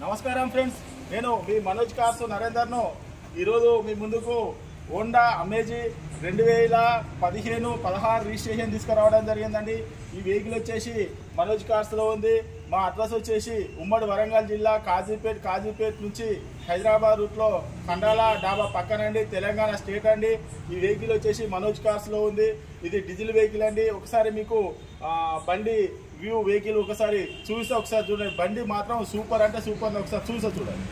నమస్కారం ఫ్రెండ్స్ నేను మీ మనోజ్ కాసు నరేందర్ను ఈరోజు మీ ముందుకు హోండా అమేజీ రెండు వేల పదిహేను పదహారు రిజిస్ట్రేషన్ తీసుకురావడం జరిగిందండి ఈ వెహికల్ వచ్చేసి మనోజ్ కార్స్లో ఉంది మా అడ్రస్ వచ్చేసి ఉమ్మడి వరంగల్ జిల్లా కాజీపేట్ కాజీపేట్ నుంచి హైదరాబాద్ రూట్లో కండాల డాబా పక్కనండి తెలంగాణ స్టేట్ అండి ఈ వెహికల్ వచ్చేసి మనోజ్ కార్స్లో ఉంది ఇది డీజిల్ వెహికల్ అండి ఒకసారి మీకు ఆ, బండి వ్యూ వెహికల్ ఒకసారి చూస్తే ఒకసారి చూడండి బండి మాత్రం సూపర్ అంటే సూపర్ ఒకసారి చూసా చూడండి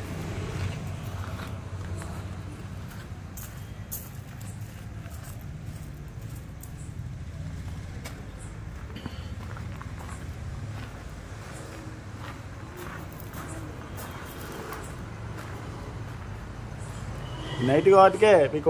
నైట్ కాబట్టికే మీకు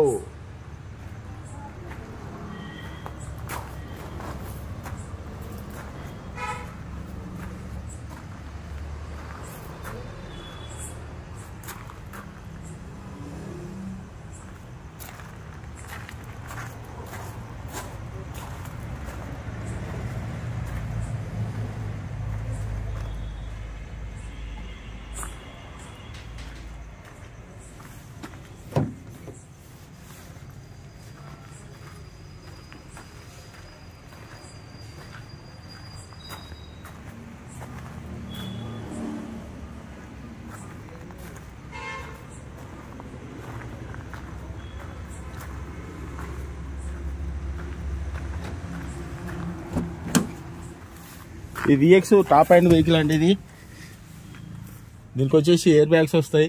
ఈ విఎక్స్ టాప్ అండ్ వెహికల్ అండి ఇది దీనికి వచ్చేసి ఎయిర్ బ్యాగ్స్ వస్తాయి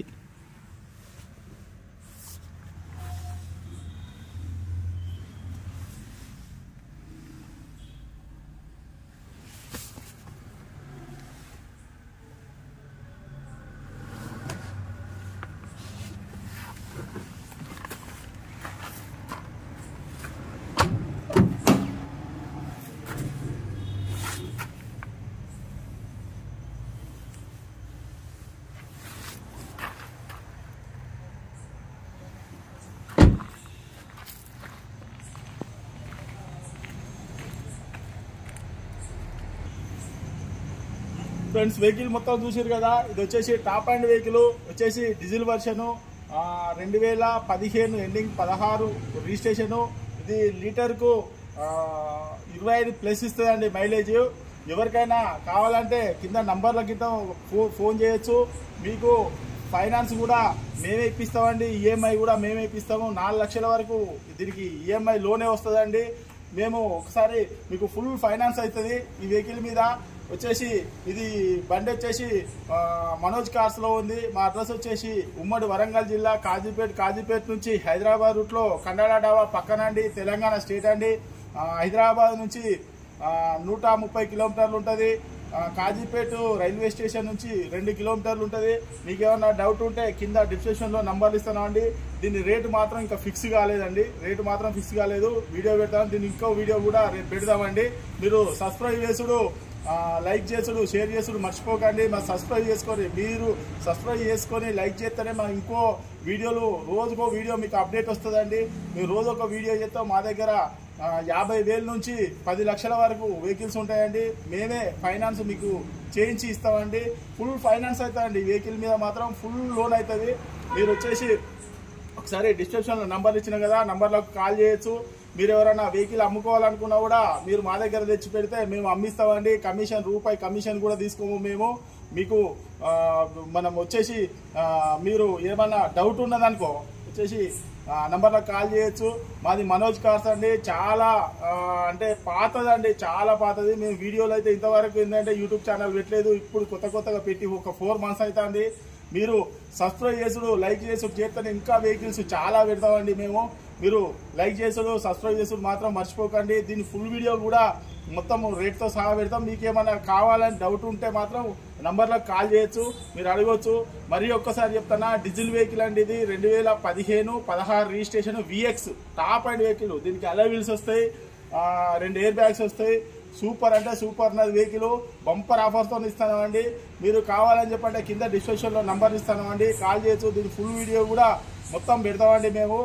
ఫ్రెండ్స్ వెహికల్ మొత్తం చూసారు కదా ఇది వచ్చేసి టాప్ అండ్ వెహికల్ వచ్చేసి డీజిల్ వర్షన్ రెండు వేల పదిహేను ఎండింగ్ పదహారు రిజిస్ట్రేషన్ ఇది లీటర్కు ఆ, ఇరవై ఐదు ప్లస్ ఇస్తుందండి మైలేజ్ ఎవరికైనా కావాలంటే కింద నంబర్ల కింద ఫో- ఫోన్ చేయొచ్చు మీకు ఫైనాన్స్ కూడా మేమే ఇప్పిస్తామండి ఈఎంఐ కూడా మేమే ఇప్పిస్తాము నాలుగు లక్షల వరకు దీనికి ఈఎంఐ లోనే వస్తుందండి మేము ఒకసారి మీకు ఫుల్ ఫైనాన్స్ అవుతుంది ఈ వెహికల్ మీద వచ్చేసి ఇది బండి వచ్చేసి ఆ, మనోజ్ కార్స్ లో ఉంది మా అడ్రస్ వచ్చేసి ఉమ్మడి వరంగల్ జిల్లా కాజీపేట్ కాజీపేట్ నుంచి హైదరాబాద్ రూట్ లో కండాల డాబా పక్కనండి తెలంగాణ స్టేట్ అండి ఆ, హైదరాబాద్ నుంచి ఆ, నూట ముప్పై కిలోమీటర్లు ఉంటుంది కాజీపేట్ రైల్వే స్టేషన్ నుంచి రెండు కిలోమీటర్లు ఉంటుంది మీకు ఏమన్నా డౌట్ ఉంటే కింద డిస్క్రిప్షన్లో నంబర్లు ఇస్తున్నామండి దీని రేటు మాత్రం ఇంకా ఫిక్స్ కాలేదండి రేటు మాత్రం ఫిక్స్ కాలేదు వీడియో పెడతాం దీని ఇంకో వీడియో కూడా రేపు పెడదామండి మీరు సబ్స్క్రైబ్ చేసుడు ఆ, లైక్ చేసుడు షేర్ చేసుడు మర్చిపోకండి మరి సబ్స్క్రైబ్ చేసుకొని మీరు సబ్స్క్రైబ్ చేసుకొని లైక్ చేస్తేనే మనం ఇంకో వీడియోలు రోజుకో వీడియో మీకు అప్డేట్ వస్తుందండి మీరు రోజు ఒక వీడియో చేస్తే మా దగ్గర ఆ, యాభై వేల నుంచి పది లక్షల వరకు వెహికల్స్ ఉంటాయండి మేమే ఫైనాన్స్ మీకు చేయించి ఇస్తామండి ఫుల్ ఫైనాన్స్ అవుతుందండి వెహికల్ మీద మాత్రం ఫుల్ లోన్ అవుతుంది మీరు వచ్చేసి ఒకసారి డిస్క్రిప్షన్లో నంబర్ ఇచ్చిన కదా నంబర్లోకి కాల్ చేయొచ్చు మీరు ఎవరైనా వెహికల్ అమ్ముకోవాలనుకున్నా కూడా మీరు మా దగ్గర తెచ్చి పెడితే మేము అమ్మిస్తామండి కమిషన్ రూపాయి కమిషన్ కూడా తీసుకోము మేము మీకు ఆ, మనం వచ్చేసి ఆ, మీరు ఏమన్నా డౌట్ ఉన్నదనుకో వచ్చేసి ఆ, నంబర్లో కాల్ చేయొచ్చు మాది మనోజ్ కార్స్ అండి చాలా ఆ, అంటే పాతదండి చాలా పాతది మేము వీడియోలు అయితే ఇంతవరకు ఏంటంటే యూట్యూబ్ ఛానల్ పెట్టలేదు ఇప్పుడు కొత్త కొత్తగా పెట్టి ఒక ఫోర్ మంత్స్ అవుతుంది మీరు సబ్స్క్రైబ్ చేసుడు లైక్ చేసుడు చేస్తే ఇంకా వెహికల్స్ చాలా పెడతామండి మేము మీరు లైక్ చేసుడు సబ్స్క్రైబ్ చేసుడు మాత్రం మర్చిపోకండి దీని ఫుల్ వీడియో కూడా మొత్తం రేట్తో సహా పెడతాం మీకు ఏమైనా కావాలని డౌట్ ఉంటే మాత్రం నంబర్లకు కాల్ చేయొచ్చు మీరు అడగవచ్చు మరి ఒక్కసారి చెప్తానా డీజిల్ వెహికల్ అండి ఇది రెండు వేల పదిహేను పదహారు registration VX top end vehicle దీనికి అలై వీల్స్ వస్తాయి ఆ, రెండు ఎయిర్ బ్యాగ్స్ వస్తాయి సూపర్ అంటే సూపర్ ఉన్నది వెహికల్ బంపర్ ఆఫర్తో ఇస్తామండి మీరు కావాలని చెప్పంటే కింద డిస్క్రిప్షన్లో నంబర్ ఇస్తామండి కాల్ చేయొచ్చు దీని ఫుల్ వీడియో కూడా మొత్తం పెడతామండి మేము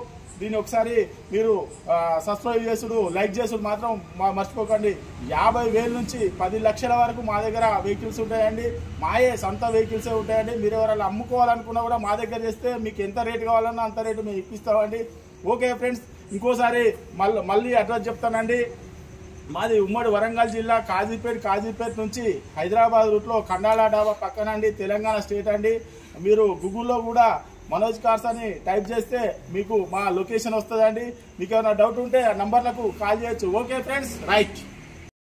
దీన్ని ఒకసారి మీరు ఆ, సబ్స్క్రైబ్ చేసుడు లైక్ చేసుడు మాత్రం మా- మర్చిపోకండి యాభై వేల నుంచి పది లక్షల వరకు మా దగ్గర వెహికల్స్ ఉంటాయండి మాయే సొంత వెహికల్సే ఉంటాయండి మీరు ఎవరైనా అమ్ముకోవాలనుకున్నా కూడా మా దగ్గర చేస్తే మీకు ఎంత రేటు కావాలన్నా అంత రేటు మేము ఇప్పిస్తామండి ఓకే ఫ్రెండ్స్ ఇంకోసారి మళ్ళీ మళ్ళీ అడ్రస్ చెప్తానండి మాది ఉమ్మడి వరంగల్ జిల్లా కాజీపేట కాజీపేట నుంచి హైదరాబాద్ రూట్లో కండాల డాబా పక్కన అండి తెలంగాణ స్టేట్ అండి మీరు గూగుల్లో కూడా మనోజ్ కార్స్ అని టైప్ చేస్తే మీకు మా లొకేషన్ వస్తుందండి మీకు ఏమైనా డౌట్ ఉంటే ఆ నంబర్లకు కాల్ చేయొచ్చు ఓకే ఫ్రెండ్స్ రైట్